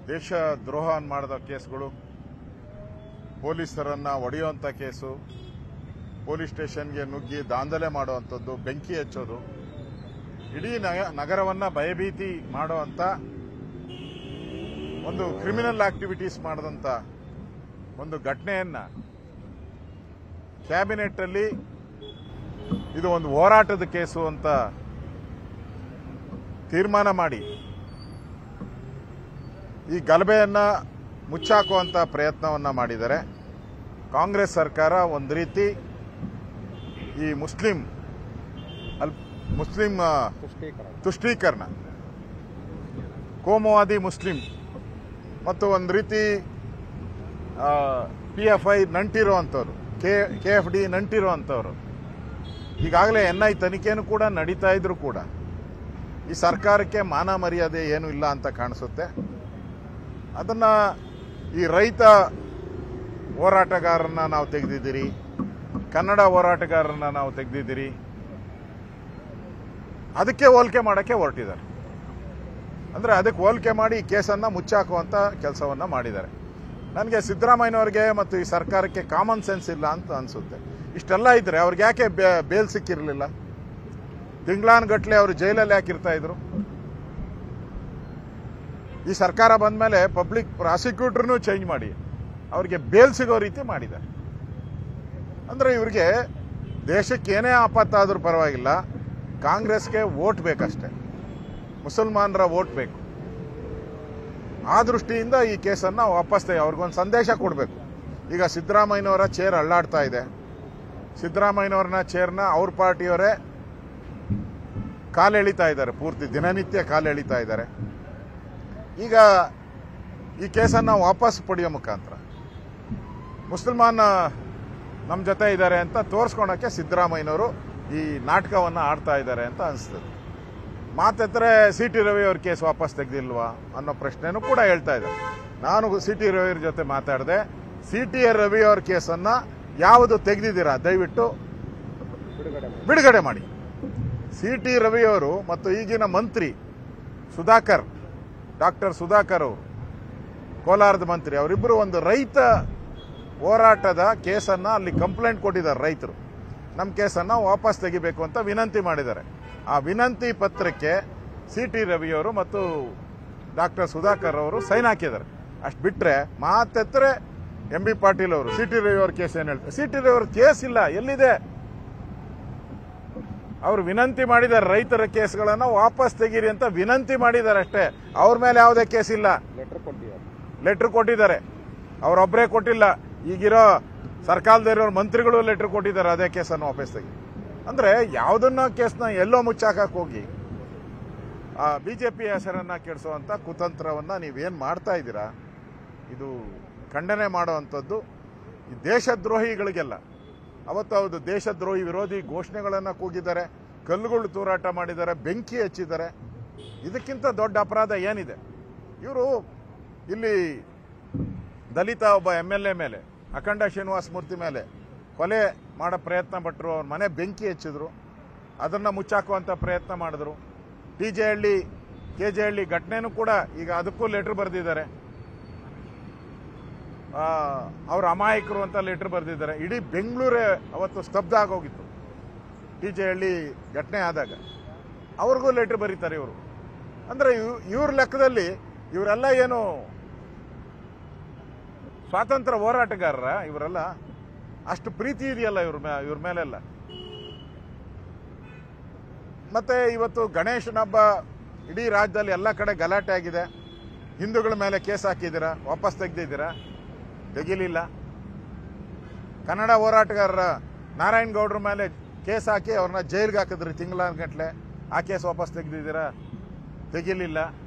ದೇಶ ದ್ರೋಹ ಮಾಡಿದ ಕೇಸ್ಗಳು ಪೊಲೀಸರನ್ನ ಹೊಡೆಯುವಂಥ ಕೇಸು ಪೊಲೀಸ್ ಸ್ಟೇಷನ್ಗೆ ನುಗ್ಗಿ ದಾಂಧಲೆ ಮಾಡುವಂಥದ್ದು ಬೆಂಕಿ ಹಚ್ಚೋದು ಇಡೀ ನಗ- ನಗರವನ್ನ ಭಯಭೀತಿ ಮಾಡುವಂತ ಒಂದು ಕ್ರಿಮಿನಲ್ ಆಕ್ಟಿವಿಟೀಸ್ ಮಾಡಿದಂತ ಒಂದು ಘಟನೆಯನ್ನ ಕ್ಯಾಬಿನೆಟ್ ಅಲ್ಲಿ ಇದು ಒಂದು ಹೋರಾಟದ ಕೇಸು ಅಂತ ತೀರ್ಮಾನ ಮಾಡಿ ಈ ಗಲಭೆಯನ್ನ ಮುಚ್ಚಾಕುವಂತ ಪ್ರಯತ್ನವನ್ನ ಮಾಡಿದ್ದಾರೆ ಕಾಂಗ್ರೆಸ್ ಸರ್ಕಾರ ಒಂದು ರೀತಿ ಈ ಮುಸ್ಲಿಂ ಅಲ್ ಮುಸ್ಲಿಂ ಆ, ತುಷ್ಟೀಕರಣ ಕೋಮುವಾದಿ ಮುಸ್ಲಿಂ ಮತ್ತು ಒಂದು ರೀತಿ ಪಿ ಎಫ್ ಐ ನಂಟಿರುವಂಥವ್ರು ಕೆ ಕೆ ಎಫ್ ಡಿ ನಂಟಿರುವಂಥವ್ರು ಈಗಾಗಲೇ ಎನ್ ಐ ತನಿಖೆನೂ ಕೂಡ ನಡೀತಾ ಇದ್ರು ಕೂಡ ಈ ಸರ್ಕಾರಕ್ಕೆ ಮಾನ ಮರ್ಯಾದೆ ಏನೂ ಇಲ್ಲ ಅಂತ ಕಾಣಿಸುತ್ತೆ ಅದನ್ನ ಈ ರೈತ ಹೋರಾಟಗಾರರನ್ನ ನಾವು ತೆಗೆದಿದ್ದೀರಿ ಕನ್ನಡ ಹೋರಾಟಗಾರರನ್ನ ನಾವು ತೆಗೆದಿದ್ದೀರಿ ಅದಕ್ಕೆ ಹೋಲಿಕೆ ಮಾಡೋಕ್ಕೆ ಹೊರಟಿದ್ದಾರೆ ಅಂದ್ರೆ ಅದಕ್ಕೆ ಹೋಲಿಕೆ ಮಾಡಿ ಈ ಕೇಸನ್ನ ಮುಚ್ಚಾಕುವಂತ ಕೆಲಸವನ್ನ ಮಾಡಿದ್ದಾರೆ ನನಗೆ ಸಿದ್ದರಾಮಯ್ಯನವ್ರಿಗೆ ಮತ್ತು ಈ ಸರ್ಕಾರಕ್ಕೆ ಕಾಮನ್ ಸೆನ್ಸ್ ಇಲ್ಲ ಅಂತ ಅನ್ಸುತ್ತೆ ಇಷ್ಟೆಲ್ಲ ಇದ್ರೆ ಅವ್ರಿಗೆ ಯಾಕೆ ಬೇ- ಬೇಲ್ ಸಿಕ್ಕಿರಲಿಲ್ಲ ತಿಂಗಳಾನ್ಗಟ್ಲೆ ಅವರು ಜೈಲಲ್ಲಿ ಯಾಕೆ ಇರ್ತಾ ಇದ್ರು ಈ ಸರ್ಕಾರ ಬಂದ್ಮೇಲೆ ಪಬ್ಲಿಕ್ ಪ್ರಾಸಿಕ್ಯೂಟರ್ನು ಚೇಂಜ್ ಮಾಡಿ ಅವ್ರಿಗೆ ಬೇಲ್ ಸಿಗೋ ರೀತಿ ಮಾಡಿದ್ದಾರೆ ಅಂದ್ರೆ ಇವ್ರಿಗೆ ದೇಶಕ್ಕೆ ಏನೇ ಆಪತ್ತಾದ್ರೂ ಪರವಾಗಿಲ್ಲ ಕಾಂಗ್ರೆಸ್ಗೆ ವೋಟ್ ಬೇಕಷ್ಟೇ ಮುಸಲ್ಮಾನರ ವೋಟ್ ಬೇಕು ಆ ದೃಷ್ಟಿಯಿಂದ ಈ ಕೇಸನ್ನ ವಾಪಸ್ ತೆಗೆ- ಅವ್ರಿಗೊಂದು ಸಂದೇಶ ಕೊಡಬೇಕು ಈಗ ಸಿದ್ದರಾಮಯ್ಯನವರ ಚೇರ್ ಅಳ್ಳಾಡ್ತಾ ಇದೆ ಸಿದ್ದರಾಮಯ್ಯನವ್ರನ್ನ ಚೇರ್ನ ಅವ್ರ ಪಾರ್ಟಿಯವರೇ ಕಾಲೆಳಿತಾ ಇದ್ದಾರೆ ಪೂರ್ತಿ ದಿನನಿತ್ಯ ಕಾಲೆಳಿತಾ ಇದ್ದಾರೆ ಈಗ ಈ ಕೇಸನ್ನ ವಾಪಸ್ ಪಡೆಯೋ ಮುಖಾಂತರ ಮುಸಲ್ಮಾನ ನಮ್ಮ ಜೊತೆ ಇದ್ದಾರೆ ಅಂತ ತೋರಿಸ್ಕೊಳಕ್ಕೆ ಸಿದ್ದರಾಮಯ್ಯನವರು ಈ ನಾಟಕವನ್ನ ಆಡ್ತಾ ಇದ್ದಾರೆ ಅಂತ ಅನಿಸ್ತದೆ ಮಾತೆತ್ತರೆ ಸಿ ಟಿ ರವಿ ಅವ್ರ ಕೇಸ್ ವಾಪಸ್ ತೆಗೆದಿಲ್ವಾ ಅನ್ನೋ ಪ್ರಶ್ನೆನೂ ಕೂಡ ಹೇಳ್ತಾ ಇದ್ದಾರೆ ನಾನು ಸಿ ಟಿ ರವಿ ಅವ್ರ ಜೊತೆ ಮಾತಾಡಿದೆ ಸಿ ಟಿ ರವಿ ಅವ್ರ ಕೇಸನ್ನ ಯಾವುದು ತೆಗೆದಿದ್ದೀರಾ ದಯವಿಟ್ಟು ಬಿಡುಗಡೆ ಮಾಡಿ ಸಿ ಟಿ ರವಿ ಅವರು ಮತ್ತು ಈಗಿನ ಮಂತ್ರಿ ಸುಧಾಕರ್ ಡಾಕ್ಟರ್ ಸುಧಾಕರ್ ಅವರು ಕೋಲಾರದ ಮಂತ್ರಿ ಅವರಿಬ್ಬರು ಒಂದು ರೈತ ಹೋರಾಟದ ಕೇಸನ್ನ ಅಲ್ಲಿ ಕಂಪ್ಲೇಂಟ್ ಕೊಟ್ಟಿದ್ದಾರೆ ರೈತರು ನಮ್ಮ ಕೇಸನ್ನ ವಾಪಸ್ ತೆಗಿಬೇಕು ಅಂತ ವಿನಂತಿ ಮಾಡಿದ್ದಾರೆ ಆ ವಿನಂತಿ ಪತ್ರಕ್ಕೆ ಸಿ ಟಿ ರವಿಯವರು ಮತ್ತು ಡಾಕ್ಟರ್ ಸುಧಾಕರ್ ಅವರು ಸೈನ್ ಹಾಕಿದ್ದಾರೆ ಅಷ್ಟು ಬಿಟ್ರೆ ಮಾತೆತ್ತರೆ ಎಂ ಬಿ ಪಾಟೀಲ್ ಅವರು ಸಿ ಟಿ ರವಿ ಅವ್ರ ಕೇಸ್ ಏನ್ ಹೇಳ್ತಾರೆ ಸಿ ಟಿ ರವಿ ಅವ್ರ ಕೇಸ್ ಇಲ್ಲ ಎಲ್ಲಿದೆ ಅವರು ವಿನಂತಿ ಮಾಡಿದ್ದಾರೆ ರೈತರ ಕೇಸ್ಗಳನ್ನ ವಾಪಸ್ ತೆಗೀರಿ ಅಂತ ವಿನಂತಿ ಮಾಡಿದ್ದಾರೆ ಅಷ್ಟೇ ಅವ್ರ ಮೇಲೆ ಯಾವುದೇ ಕೇಸ್ ಇಲ್ಲ ಲೆಟರ್ ಕೊಟ್ಟಿದ್ದಾರೆ ಲೆಟರ್ ಕೊಟ್ಟಿದ್ದಾರೆ ಅವರೊಬ್ಬರೇ ಕೊಟ್ಟಿಲ್ಲ ಈಗಿರೋ ಸರ್ಕಾರದಲ್ಲಿರೋ ಮಂತ್ರಿಗಳು ಲೆಟರ್ ಕೊಟ್ಟಿದ್ದಾರೆ ಅದೇ ಕೇಸನ್ನು ವಾಪಸ್ ತೆಗಿ ಅಂದ್ರೆ ಯಾವುದನ್ನ ಕೇಸ್ನ ಎಲ್ಲೋ ಮುಚ್ಚಾಕಕ್ ಹೋಗಿ ಬಿಜೆಪಿ ಹೆಸರನ್ನ ಕೆಡಿಸುವಂತ ಕುತಂತ್ರವನ್ನ ನೀವೇನ್ ಮಾಡ್ತಾ ಇದ್ದೀರಾ ಇದು ಖಂಡನೆ ಮಾಡುವಂಥದ್ದು ಈ ದೇಶದ್ರೋಹಿಗಳಿಗೆಲ್ಲ ಅವತ್ತು ಹೌದು ದೇಶದ್ರೋಹಿ ವಿರೋಧಿ ಘೋಷಣೆಗಳನ್ನ ಕೂಗಿದ್ದಾರೆ ಕಲ್ಲುಗಳು ತೂರಾಟ ಮಾಡಿದ್ದಾರೆ ಬೆಂಕಿ ಹಚ್ಚಿದ್ದಾರೆ ಇದಕ್ಕಿಂತ ದೊಡ್ಡ ಅಪರಾಧ ಏನಿದೆ ಇವರು ಇಲ್ಲಿ ದಲಿತ ಒಬ್ಬ ಎಂ ಎಲ್ ಎ ಮೇಲೆ ಅಖಂಡ ಶ್ರೀನಿವಾಸ ಮೂರ್ತಿ ಮೇಲೆ ಕೊಲೆ ಮಾಡೋ ಪ್ರಯತ್ನ ಪಟ್ಟರು ಅವ್ರ ಮನೆ ಬೆಂಕಿ ಹಚ್ಚಿದ್ರು ಅದನ್ನ ಮುಚ್ಚಾಕುವಂತ ಪ್ರಯತ್ನ ಮಾಡಿದ್ರು T J Halli K J Halli ಘಟನೆನೂ ಕೂಡ ಈಗ ಅದಕ್ಕೂ ಲೆಟರ್ ಬರೆದಿದ್ದಾರೆ ಅವ್ರ ಅಮಾಯಕರು ಅಂತ ಲೆಟರ್ ಬರೆದಿದ್ದಾರೆ ಇಡೀ ಬೆಂಗಳೂರೇ ಅವತ್ತು ಸ್ತಬ್ಧ ಆಗೋಗಿತ್ತು ಟಿ ಜೆ ಹಳ್ಳಿ ಘಟನೆ ಆದಾಗ ಅವ್ರಿಗೂ ಲೆಟರ್ ಬರೀತಾರೆ ಇವರು ಅಂದ್ರೆ ಇವ್- ಇವ್ರ ಲೆಕ್ಕದಲ್ಲಿ ಇವರೆಲ್ಲ ಏನು ಸ್ವಾತಂತ್ರ್ಯ ಹೋರಾಟಗಾರರ ಇವರೆಲ್ಲ ಅಷ್ಟು ಪ್ರೀತಿ ಇದೆಯಲ್ಲ ಇವ್ರ ಮೇ ಇವ್ರ ಮೇಲೆಲ್ಲ ಮತ್ತೆ ಇವತ್ತು ಗಣೇಶನ ಹಬ್ಬ ಇಡೀ ರಾಜ್ಯದಲ್ಲಿ ಎಲ್ಲ ಕಡೆ ಗಲಾಟೆ ಆಗಿದೆ ಹಿಂದೂಗಳ ಮೇಲೆ ಕೇಸ್ ಹಾಕಿದ್ದೀರಾ ವಾಪಸ್ ತೆಗ್ದಿದ್ದೀರಾ ತೆಗಿಲಿಲ್ಲ ಕನ್ನಡ ಹೋರಾಟಗಾರರ ನಾರಾಯಣ ಗೌಡ್ರ ಮೇಲೆ ಕೇಸ್ ಹಾಕಿ ಅವ್ರನ್ನ ಜೈಲ್ಗೆ ಹಾಕಿದ್ರಿ ತಿಂಗಳ ಗಂಟ್ಲೆ ಆ ಕೇಸ್ ವಾಪಸ್ ತೆಗ್ದಿದ್ದೀರಾ ತೆಗಿಲಿಲ್ಲ